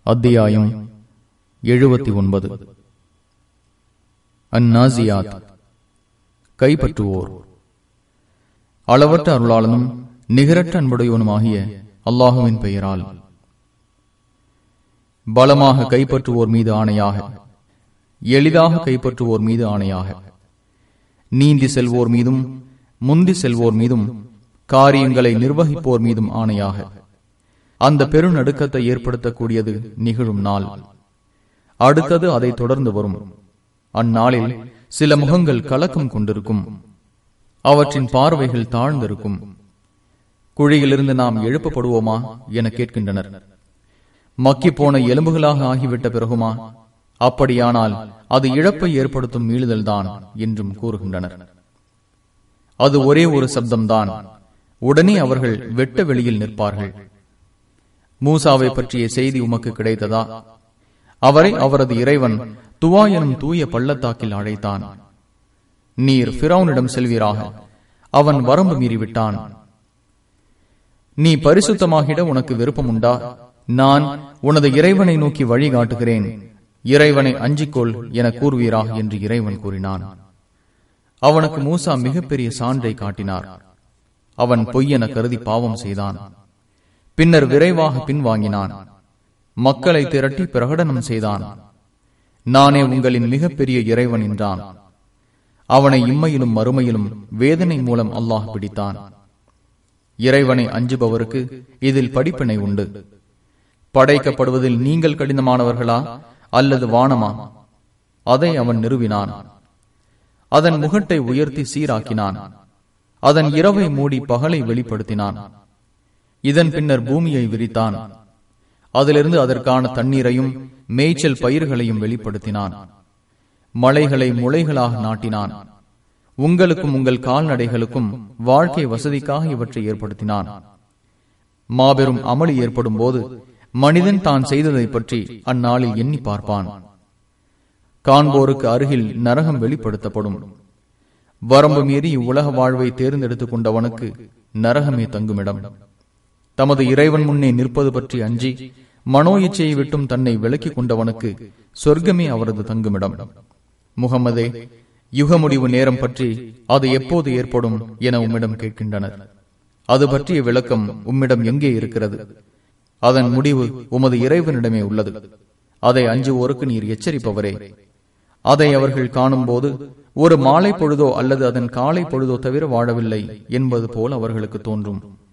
அத்தியாயம் எழுபத்தி ஒன்பது அந்நாசியாத் கைப்பற்றுவோர் அளவற்ற அருளாளனும் நிகரற்ற அன்புடையவனுமாகிய அல்லாஹுவின் பெயரால் பலமாக கைப்பற்றுவோர் மீது ஆணையாக எளிதாக கைப்பற்றுவோர் மீது ஆணையாக நீந்தி செல்வோர் மீதும் முந்தி செல்வோர் மீதும் காரியங்களை நிர்வகிப்போர் மீதும் ஆணையாக அந்த பெருநடுக்கத்தை ஏற்படுத்தக்கூடியது நிகழும் நாள் அடுத்தது அதை தொடர்ந்து வரும் அந்நாளில் சில முகங்கள் கலக்கம் கொண்டிருக்கும் அவற்றின் பார்வைகள் தாழ்ந்திருக்கும் குழியிலிருந்து நாம் எழுப்பப்படுவோமா என கேட்கின்றனர் மக்கி போன எலும்புகளாக ஆகிவிட்ட பிறகுமா அப்படியானால் அது இழப்பை ஏற்படுத்தும் மீளுதல்தான் என்றும் கூறுகின்றனர் அது ஒரே ஒரு சப்தம்தான் உடனே அவர்கள் வெட்ட வெளியில் நிற்பார்கள் மூசாவை பற்றிய செய்தி உமக்கு கிடைத்ததா அவரை அவரது இறைவன் துவா எனும் தூய பள்ளத்தாக்கில் அழைத்தான் நீர் பிறவுனிடம் செல்வீராக அவன் வரம்பு மீறிவிட்டான் நீ பரிசுத்தமாகிட உனக்கு விருப்பம் உண்டா நான் உனது இறைவனை நோக்கி வழிகாட்டுகிறேன் இறைவனை அஞ்சிக்கொள் என கூறுவீராக என்று இறைவன் கூறினான் அவனுக்கு மூசா மிகப்பெரிய சான்றை காட்டினார் அவன் பொய்யென கருதி பாவம் செய்தான் பின்னர் விரைவாக பின்வாங்கினான் மக்களை திரட்டி பிரகடனம் செய்தான் நானே உங்களின் மிகப்பெரிய இறைவன் என்றான் அவனை இம்மையிலும் மறுமையிலும் வேதனை மூலம் அல்லாஹ் பிடித்தான் இறைவனை அஞ்சுபவருக்கு இதில் படிப்பினை உண்டு படைக்கப்படுவதில் நீங்கள் கடினமானவர்களா அல்லது வானமா அதை அவன் நிறுவினான் அதன் முகட்டை உயர்த்தி சீராக்கினான் அதன் இரவை மூடி பகலை வெளிப்படுத்தினான் இதன் பின்னர் பூமியை விரித்தான் அதிலிருந்து அதற்கான தண்ணீரையும் மேய்ச்சல் பயிர்களையும் வெளிப்படுத்தினான் மலைகளை முளைகளாக நாட்டினான் உங்களுக்கும் உங்கள் கால்நடைகளுக்கும் வாழ்க்கை வசதிக்காக இவற்றை ஏற்படுத்தினான் மாபெரும் அமளி ஏற்படும் போது மனிதன் தான் செய்ததை பற்றி அந்நாளில் எண்ணி பார்ப்பான் காண்போருக்கு அருகில் நரகம் வெளிப்படுத்தப்படும் வரம்பு மீறி இவ்வுலக வாழ்வை தேர்ந்தெடுத்துக் கொண்டவனுக்கு நரகமே தங்குமிடம் தமது இறைவன் முன்னே நிற்பது பற்றி அஞ்சி மனோ இச்சையை விட்டும் தன்னை விலக்கிக் கொண்டவனுக்கு சொர்க்கமே அவரது தங்குமிடம் முகமதே யுக முடிவு நேரம் பற்றி அது எப்போது ஏற்படும் என உம்மிடம் கேட்கின்றனர் அது பற்றிய விளக்கம் உம்மிடம் எங்கே இருக்கிறது அதன் முடிவு உமது இறைவனிடமே உள்ளது அதை அஞ்சுவோருக்கு நீர் எச்சரிப்பவரே அதை அவர்கள் காணும் போது ஒரு மாலை பொழுதோ அல்லது அதன் காலை பொழுதோ தவிர வாழவில்லை என்பது போல் அவர்களுக்கு தோன்றும்